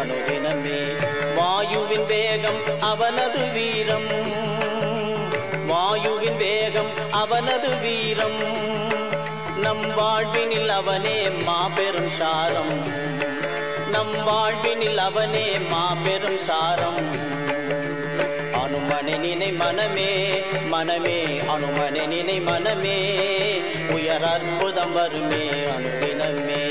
அனுதினமே வாயுவின் வேகம் அவனது வீரம் வாயுவின் வேகம் அவனது வீரம் நம் வாழ்வினில் அவனே மாபெரும் சாரம் நம் வாழ்வினில் அவனே மாபெரும் சாரம் அனுமனை நினை மனமே மனமே அனுமனை நினை மனமே உயர் அற்புதம் வருமே அனுதினமே